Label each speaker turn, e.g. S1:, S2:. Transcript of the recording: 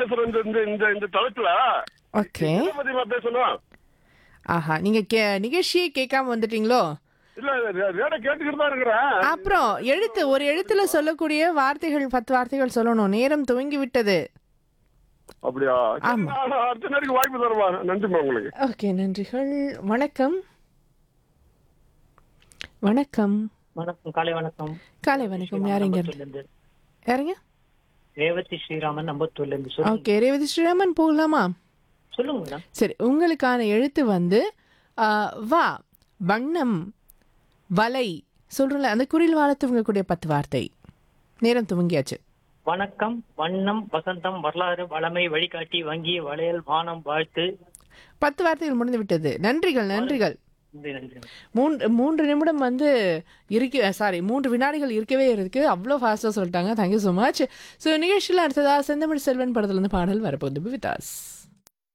S1: பேசுறோம் இந்த இந்த இந்த இந்த தலைப்புல
S2: ஓகே
S1: எதை பத்திமா பேசணும்
S2: ஆஹா நீங்க கே நிகழ்ச்சியை கேட்காம வந்துட்டீங்களோ
S1: இல்ல ரேட கேட்டுக்கிட்டு தான் இருக்கிறேன்
S2: அப்புறம் எழுத்து ஒரு எழுத்துல சொல்லக்கூடிய வார்த்தைகள் பத்து வார்த்தைகள் சொல்லணும் நேரம் துவங்கி விட்டது
S1: அப்படியா சரி,
S2: ஆமா.
S1: நான் அடுத்த நேரம் வாய்ப்பு தருவா நன்றிமா உங்களுக்கு
S2: ஓகே நன்றிகள் வணக்கம் வணக்கம்
S3: வணக்கம் காலை வணக்கம்
S2: காலை வணக்கம் யாருங்க
S3: இருந்து
S2: யாருங்க
S3: ரேவதி ஸ்ரீராமன் நம்பத்தூர்ல இருந்து சொல்லுங்க
S2: ஓகே ரேவதி ஸ்ரீராமன் போகலாமா
S3: சொல்லுங்க மேடம்
S2: சரி உங்களுக்கான எழுத்து வந்து ஆ, வா வண்ணம் வலை சொல்றல அந்த குரில் வாழ துவங்கக்கூடிய பத்து வார்த்தை நேரம் துவங்கியாச்சு
S3: வணக்கம் வண்ணம் வசந்தம் வரலாறு வளமை வழிகாட்டி வங்கி வளையல் வானம் வாழ்த்து
S2: பத்து வார்த்தைகள் முடிந்து விட்டது நன்றிகள் நன்றிகள்
S3: நன்றி நன்றி
S2: மூன்று மூன்று நிமிடம் வந்து இருக்க சாரி மூன்று வினாடிகள் இருக்கவே இருக்கு அவ்வளோ ஃபாஸ்ட்டாக சொல்லிட்டாங்க தேங்க்யூ ஸோ மச் ஸோ நிகழ்ச்சியில் அடுத்ததா செந்தமிழ் செல்வன் படத்துல இருந்து பாடல் வரப்போகுது விதாஸ்